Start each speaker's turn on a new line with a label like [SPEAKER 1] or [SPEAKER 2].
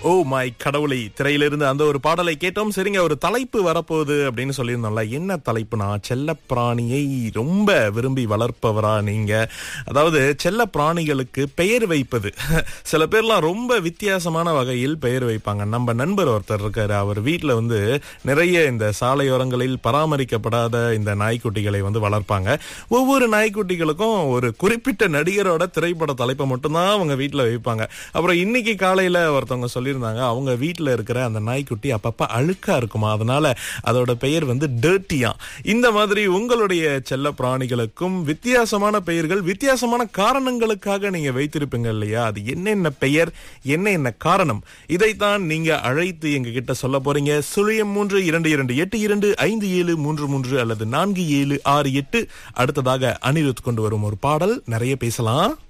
[SPEAKER 1] oh my கடவுளை திரையிலிருந்து அந்த ஒரு பாடலை கேட்டோம் சரிங்க ஒரு தலைப்பு வரப்போகுது அப்படின்னு சொல்லியிருந்தோம்ல என்ன தலைப்புனா செல்ல பிராணியை ரொம்ப விரும்பி வளர்ப்பவரா நீங்க அதாவது செல்ல பிராணிகளுக்கு பெயர் வைப்பது சில பேர்லாம் ரொம்ப வித்தியாசமான வகையில் பெயர் வைப்பாங்க நம்ம நண்பர் ஒருத்தர் இருக்காரு அவர் வீட்டுல வந்து நிறைய இந்த சாலையோரங்களில் பராமரிக்கப்படாத இந்த நாய்க்குட்டிகளை வந்து வளர்ப்பாங்க ஒவ்வொரு நாய்க்குட்டிகளுக்கும் ஒரு குறிப்பிட்ட நடிகரோட திரைப்பட தலைப்பை மட்டும்தான் அவங்க வீட்டுல வைப்பாங்க அப்புறம் இன்னைக்கு காலையில ஒருத்தவங்க சொல்லியிருந்தாங்க அவங்க வீட்டுல இருக்கிற அந்த நாய்க்குட்டி அப்பப்ப அழுக்கா இருக்குமா அதனால அதோட பெயர் வந்து டேர்ட்டியா இந்த மாதிரி உங்களுடைய செல்ல பிராணிகளுக்கும் வித்தியாசமான பெயர்கள் வித்தியாசமான காரணங்களுக்காக நீங்க வைத்திருப்பீங்க இல்லையா அது என்னென்ன பெயர் என்ன என்ன காரணம் இதைத்தான் நீங்க அழைத்து எங்க கிட்ட சொல்ல போறீங்க சுழியம் மூன்று இரண்டு இரண்டு எட்டு இரண்டு ஐந்து ஏழு மூன்று மூன்று அல்லது நான்கு ஏழு ஆறு எட்டு அடுத்ததாக அனிருத் கொண்டு வரும் ஒரு பாடல் நிறைய பேசலாம்